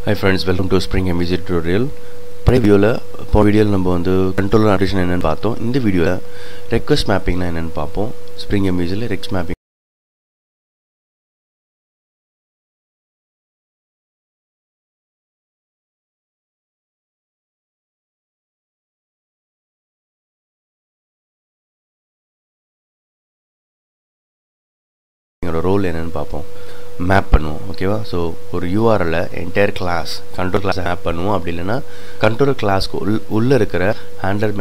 high friends welcome to spring MVC tutorial பழைய வீடியோவில் போன வீடியோவில் நம்ம வந்து கண்ட்ரோலர் அடிஷன் என்னென்னு பார்த்தோம் இந்த வீடியோவில் ரெக்வஸ்ட் மேப்பிங்னா என்னென்னு பார்ப்போம் ஸ்ப்ரிங் எம்இசியில் ரெக்வஸ்ட் மேப்பிங் எங்களோட ரோல் என்னென்னு பார்ப்போம் மேப் பண்ணுவோம் ஓகேவா ஸோ ஒரு யூஆர்எல்ல entire class controller class map பண்ணுவோம் அப்படி இல்லைன்னா கண்ட்ரோல் கிளாஸ்க்கு உள் உள்ளே இருக்கிற ஹேண்டல்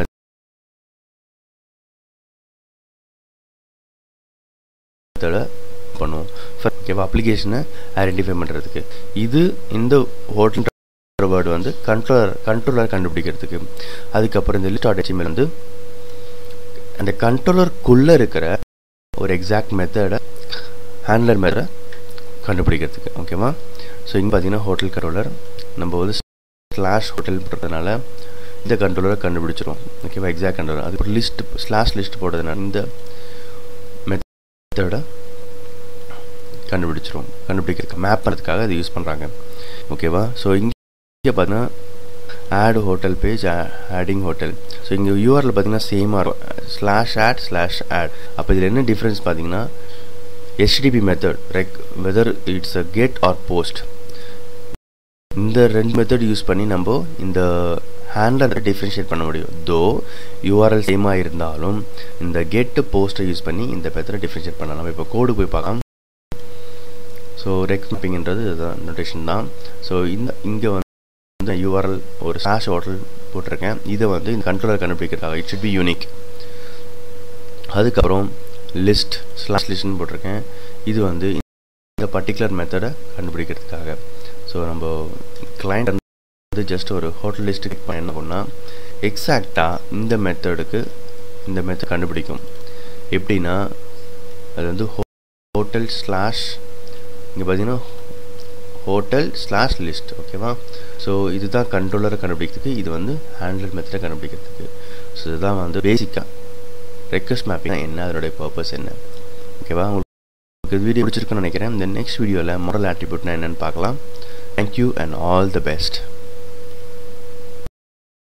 மெத்தடை பண்ணுவோம் ஓகேவா அப்ளிகேஷனை ஐடென்டிஃபை பண்ணுறதுக்கு இது இந்த ஹோட்டல் வேர்டு வந்து கண்ட்ரோலர் கண்ட்ரோலர் கண்டுபிடிக்கிறதுக்கு அதுக்கப்புறம் இந்த லிஸ்ட் டாட் ஹெச்எம்எல் வந்து அந்த கண்ட்ரோலருக்குள்ளே இருக்கிற ஒரு எக்ஸாக்ட் மெத்தடை ஹேண்ட்லர் மெத்தடை கண்டுபிடிக்கிறதுக்கு ஓகேவா ஸோ இங்கே பார்த்தீங்கன்னா ஹோட்டல் கண்ட்ரோலர் நம்ம வந்து ஸ்லாஷ் ஹோட்டல் போடுறதுனால இந்த கண்ட்ரோலரை கண்டுபிடிச்சிரும் ஓகேவா எக்ஸாக்ட் கண்ட்ரோலர் அது ஒரு லிஸ்ட் ஸ்லாஷ் லிஸ்ட் போடுறதுனால இந்த மெத்தடை கண்டுபிடிச்சிரும் கண்டுபிடிக்கிறதுக்கு மேப் பண்ணுறதுக்காக அதை யூஸ் பண்ணுறாங்க ஓகேவா ஸோ இங்கே பார்த்தீங்கன்னா add hotel page adding hotel so இங்கே யூஆரில் பார்த்தீங்கன்னா சேமாக இருக்கும் ஸ்லாஷ் ஆட் ஸ்லாஷ் ஆட் அப்போ இதில் என்ன டிஃப்ரென்ஸ் பார்த்தீங்கன்னா HTTP method req whether it's a get or post இந்த ரெண்டு மெத்தட் யூஸ் பண்ணி நம்ம இந்த ஹேண்டில் டிஃப்ரென்ஷியேட் பண்ண முடியும் தோ யூஆர்எல் சேமாக இருந்தாலும் இந்த கெட்டு போஸ்ட்டை யூஸ் பண்ணி இந்த மெத்தடை டிஃப்ரென்ஷியேட் பண்ணலாம் நம்ம இப்போ கோடு போய் பார்க்கலாம் ஸோ ரெக் மேப்பிங்கிறது இதுதான் நோட்டேஷன் தான் ஸோ இந்த இங்கே வந்து இந்த யூஆர்எல் ஒரு ஸ்லாஷ் ஹோட்டல் போட்டிருக்கேன் இதை வந்து இந்த கண்ட்ரோலர் கண்டுபிடிக்கிறதுக்காக இட் ஷுட் பி யூனிக் அதுக்கப்புறம் லிஸ்ட் ஸ்லாஷ் லிஸ்ட்னு போட்டிருக்கேன் இது வந்து இந்த பர்டிகுலர் மெத்தடை கண்டுபிடிக்கிறதுக்காக ஸோ நம்ம கிளைண்ட் வந்து ஜஸ்ட் ஒரு ஹோட்டல் லிஸ்ட் கிளிக் பண்ண என்ன பண்ணால் எக்ஸாக்டாக இந்த மெத்தடுக்கு இந்த மெத்தட் கண்டுபிடிக்கும் எப்படின்னா அது வந்து ஹோட்டல் ஸ்லாஷ் இங்கே பார்த்தீங்கன்னா ஹோட்டல் ஸ்லாஷ் லிஸ்ட் ஓகேவா ஸோ இதுதான் கண்ட்ரோலரை கண்டுபிடிக்கிறதுக்கு இது வந்து ஹேண்ட்லர் மெத்தடை கண்டுபிடிக்கிறதுக்கு ஸோ இதுதான் வந்து பேசிக்காக ரெக்வஸ்ட் மேப்பிங் என்ன அதனுடைய பர்பஸ் என்ன ஓகேவா உங்களுக்கு வீடியோ பிடிச்சிருக்குன்னு நினைக்கிறேன் இந்த நெக்ஸ்ட் வீடியோவில் மாடல் ஆட்ரிபியூட்னா என்னென்னு பார்க்கலாம் thank you and all the best